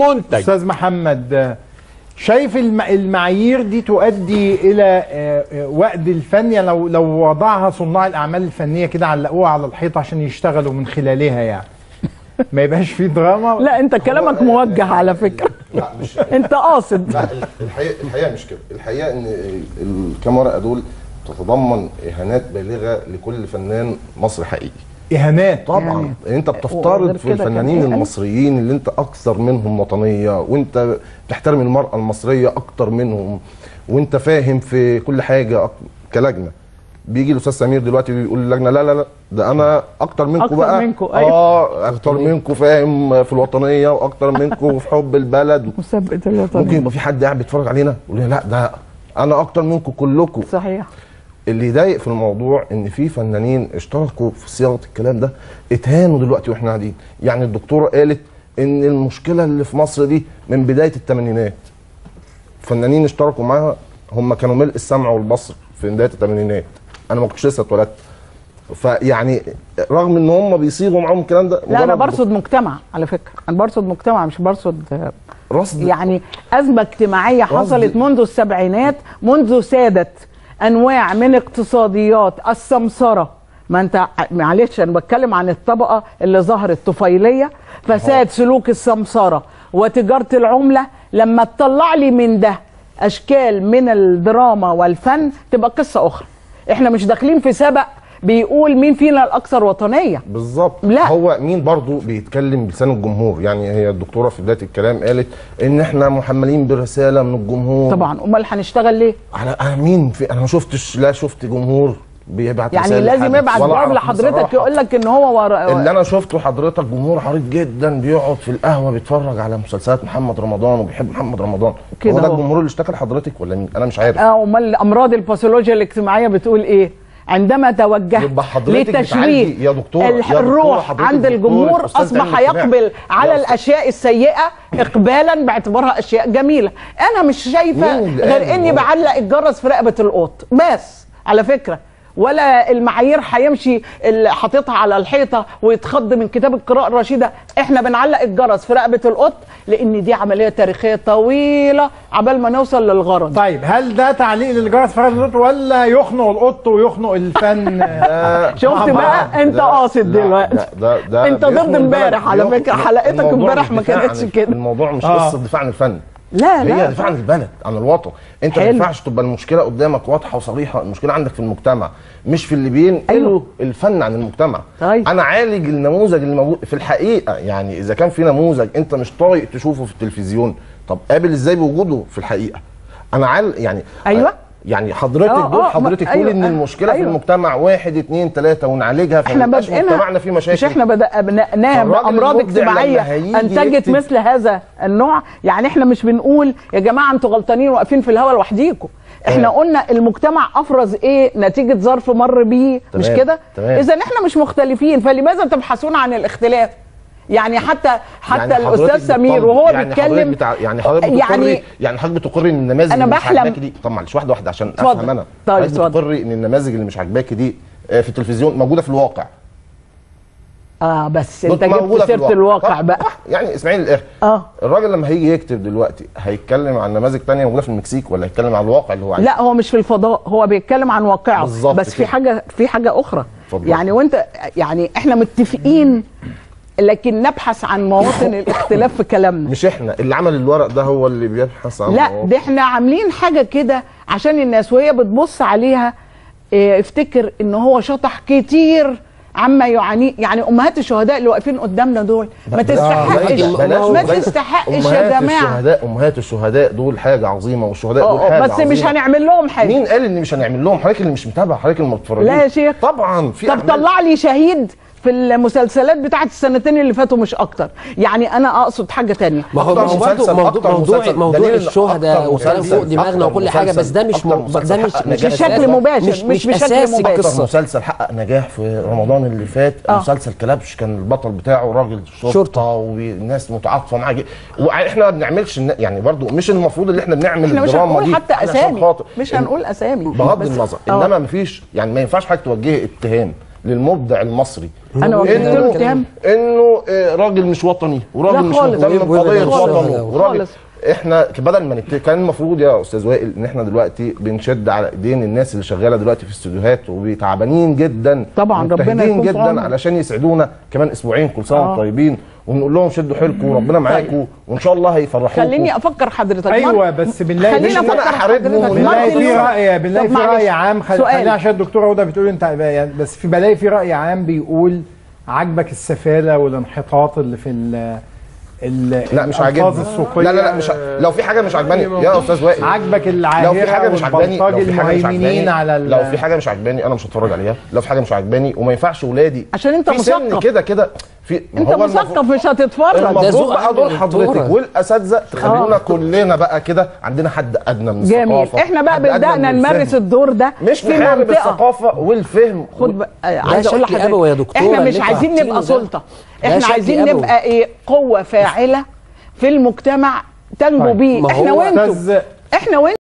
منتج استاذ محمد آه، شايف الم- المعايير دي تؤدي الى آه، آه، وقد الفن يعني لو لو وضعها صناع الاعمال الفنيه كده علقوها على الحيط عشان يشتغلوا من خلالها يعني ما يبقاش في دراما لا انت كلامك موجه على فكره لا مش انت قاصد لا الحقيقه الحقيقه مش كده الحقيقه ان الكام ورقه دول تتضمن اهانات بالغه لكل فنان مصري حقيقي اهانات طبعا يعني يعني انت وغير بتفترض في كده كان الفنانين إيه؟ المصريين اللي انت اكثر منهم وطنيه وانت بتحترم المراه المصريه اكتر منهم وانت فاهم في كل حاجه أك- كلجنه بيجي الاستاذ سمير دلوقتي بيقول للجنه لا لا لا ده انا اكتر منكم أكتر بقى منكم، أيوة. اه اكتر منكم فاهم في الوطنيه واكتر منكم في حب البلد مسابقه ممكن الوطنيه يبقى في حد قاعد بيتفرج علينا يقول لي لا ده انا اكتر منكم كلكم صحيح اللي يضايق في الموضوع ان في فنانين اشتركوا في صياغه الكلام ده اتهانوا دلوقتي واحنا قاعدين يعني الدكتوره قالت ان المشكله اللي في مصر دي من بدايه الثمانينات فنانين اشتركوا معاها هم كانوا ملء السمع والبصر في بدايه الثمانينات انا ما كنتش لسه اتولدت فيعني رغم ان هم بيصيغوا معاهم الكلام ده لا انا مجرد برصد مجتمع على فكره انا برصد مجتمع مش برصد آه، رصد يعني ازمه اجتماعيه حصلت منذ السبعينات منذ سادت انواع من اقتصاديات السمسره ما انت معلش انا بتكلم عن الطبقه اللي ظهرت طفيليه فساد سلوك السمسره وتجاره العمله لما تطلع لي من ده اشكال من الدراما والفن تبقى قصه اخرى احنا مش داخلين في سبق بيقول مين فينا الاكثر وطنيه بالظبط لا. هو مين برضو بيتكلم بلسان الجمهور يعني هي الدكتوره في بدايه الكلام قالت ان احنا محملين برساله من الجمهور طبعا امال هنشتغل ليه على أنا مين في انا ما شفتش لا شفت جمهور بيبعت يعني رسائل لازم لحد يبعت ولا جواب أعرف لحضرتك بصراحة. يقول لك ان هو ورا اللي انا شفته حضرتك جمهور حريص جدا بيقعد في القهوه بيتفرج على مسلسلات محمد رمضان وبيحب محمد رمضان كده هو ده هو. الجمهور اللي اشتكى لحضرتك ولا مين انا مش عارف اه امال امراض الباثولوجيا الاجتماعيه بتقول ايه عندما توجهت يبقى حضرتك لتشويه بتعالجي يا دكتورة- يا الح- دكتورة الروح حضرتك عند دكتورة الجمهور أستاذ اصبح علم اجتماع. يقبل على يا أستاذ. الاشياء السيئه اقبالا باعتبارها اشياء جميله انا مش شايفه مين اللي قال غير اني هو؟ بعلق الجرس في رقبه القط بس على فكره ولا المعايير هيمشي اللي حاططها على الحيطه ويتخض من كتاب القراءه الرشيده احنا بنعلق الجرس في رقبه القط لان دي عمليه تاريخيه طويله عبال ما نوصل للغرض طيب هل ده تعليق للجرس فرد القط ولا يخنق القط ويخنق الفن آه، شفت مع بعض؟ بقى انت ده- قاصد لا، دلوقتي ده ده ده انت بيخنق ضد البلد. امبارح على بيخنق- فكره حلقتك الموضوع امبارح مش ما دفاع كانتش عن- كده الموضوع مش آه. قصه دفاع عن الفن لا هي لا دفاع عن البلد عن الوطن انت ما حلو. ينفعش تبقى المشكله قدامك واضحه وصريحه المشكله عندك في المجتمع مش في اللي بينقلوا أيوه. الفن عن المجتمع طيب. انا عالج النموذج اللي موجود في الحقيقه يعني اذا كان في نموذج انت مش طايق تشوفه في التلفزيون طب قابل ازاي بوجوده في الحقيقه انا عال يعني أيوة. يعني حضرتك آه، دول آه، حضرتك ما- تقول أيوة، ان آه، المشكله أيوة. في المجتمع واحد اتنين تلاته ونعالجها احنا فميبقاش مجتمعنا بدأنا فيه مشاكل مش احنا بدأناها فالراجل بامراض المبدع لما اجتماعيه هيجي انتجت يكتب- مثل هذا النوع يعني احنا مش بنقول يا جماعه انتوا غلطانين واقفين في الهوا لوحديكم احنا تمام. قلنا المجتمع افرز ايه نتيجه ظرف مر بيه مش تمام، كده تمام. اذا احنا مش مختلفين فلماذا تبحثون عن الاختلاف يعني حتى حتى يعني الاستاذ حضرتك سمير بتطالبي- وهو يعني حضرتك بيتكلم بتاع يعني حضرتك بتقري يعني يعني, يعني حضرتك بتقري ان النماذج أنا اللي مش بحلم. عاجباكي دي طب معلش واحده واحده عشان اتفضل. افهم انا طيب، حضرتك اتفضل. بتقري ان النماذج اللي مش عاجباكي دي آه، في التلفزيون موجوده في الواقع اه بس انت موجودة جبت في سيره الواقع طب، بقى يعني اسماعيل الاخر اه الراجل لما هيجي يكتب دلوقتي هيتكلم عن نماذج تانية موجوده في المكسيك ولا هيتكلم عن الواقع اللي هو عايشه لا هو مش في الفضاء هو بيتكلم عن واقعه بالظبط بس في كده. حاجه في حاجه اخرى اتفضل. يعني وانت يعني احنا متفقين لكن نبحث عن مواطن الاختلاف في كلامنا مش احنا اللي عمل الورق ده هو اللي بيبحث عن لا مواقف. ده احنا عاملين حاجه كده عشان الناس وهي بتبص عليها اه، افتكر ان هو شطح كتير عما يعانيه يعني امهات الشهداء اللي واقفين قدامنا دول ما تستحقش بلاش- ما بلاش- تستحقش يا أمهات جماعه الشهداء امهات الشهداء دول حاجه عظيمه والشهداء دول اه، حاجه اه، بس مش عظيمة. هنعمل لهم حاجه مين قال ان مش هنعمل لهم حضرتك اللي مش متابع حضرتك اللي ما بتتفرجيش لا يا شيخ. طبعا في طب أعمال- طلع لي شهيد في المسلسلات بتاعت السنتين اللي فاتوا مش اكتر يعني انا اقصد حاجه تانية ما هو أكتر ماشي مسلسل- برضه موضوع أكتر موضوع مسلسل- موضوع دليل إن الشهداء أكتر والكلام مسلسل- فوق دماغنا أكتر وكل حاجه بس ده مش أكتر مو... مسلسل ده مش حقق مش نجاح. أساس- بشكل مباشر، مش, مش مش بشكل اساسي مباشر. اكتر القصه مسلسل حقق نجاح في رمضان اللي فات آه. مسلسل كلبش كان البطل بتاعه راجل شرطه, شرطة. والناس متعاطفه معاه جدا. واحنا ما بنعملش الن- يعني برضو مش المفروض ان احنا بنعمل احنا مش الدراما هنقول دي حتى علشان اسامي خاطر. مش إن- هنقول اسامي بغض بس- النظر اه. انما مفيش يعني ما ينفعش حضرتك توجهي اتهام للمبدع المصري أنا وجهت له اتهام. انه آه، راجل مش وطني وراجل لا مش خالص. مهتم ويبقى بقضيه خالص. وطنه وراجل خالص. احنا بدل ما نبتدي كان المفروض يا استاذ وائل ان احنا دلوقتي بنشد على ايدين الناس اللي شغاله دلوقتي في الاستوديوهات وبيتعبانين جدا طبعاً، ربنا مجتهدين يكون في جدا عونهم. علشان يسعدونا كمان اسبوعين كل سنه آه. وانتم طيبين ونقول لهم شدوا حيلكم وربنا معاكم وان شاء الله هيفرحوكم خليني افكر حضرتك ايوه بس بنلاقي خليني مش إن أنا افكر أحاربهم حضرتك وإن مارتن بنلاقي في لوثر- راي بنلاقي طب في معلش، راي عام خل... سؤال. خلينا عشان الدكتوره هدى بتقول انت يعني بس في بلاقي في راي عام بيقول عاجبك السفاله والانحطاط اللي في ال ال لا مش الألفاظ عاجبني السوقيه لا لا لا مش ع... لو في حاجه مش عجباني يا استاذ وائل عاجبك لو العاهره في حاجه مش عجباني لو والبلطجي في حاجه مش المهيمنين عجباني على ال... لو في حاجه مش عجباني انا مش هتفرج عليها لو في حاجه مش عجباني وما ينفعش ولادي عشان أنت في سن مثقف. كده كده في ما انت هو مثقف المفروض- مش هتتفرج ده المفروض ذوق بقى عند دول حضرتك الدكتورة. والاساتذه تخلونا كلنا بقى كده عندنا حد ادنى من جميل الثقافه احنا بقى حد أدنى بدأنا من نمارس الفهم. الدور ده مش في نحارب منطقه الثقافه والفهم خد بقى عايز اقول شكل أبوي يا لحضرتك دكتورة احنا مش اللي عايزين انتوا نبقى حاطينه ده. سلطه ده احنا شكل عايزين أبوي. نبقى ايه قوه فاعله في المجتمع تنجو طيب. بيه ما احنا هو وانتوا أستاذ- احنا وانتوا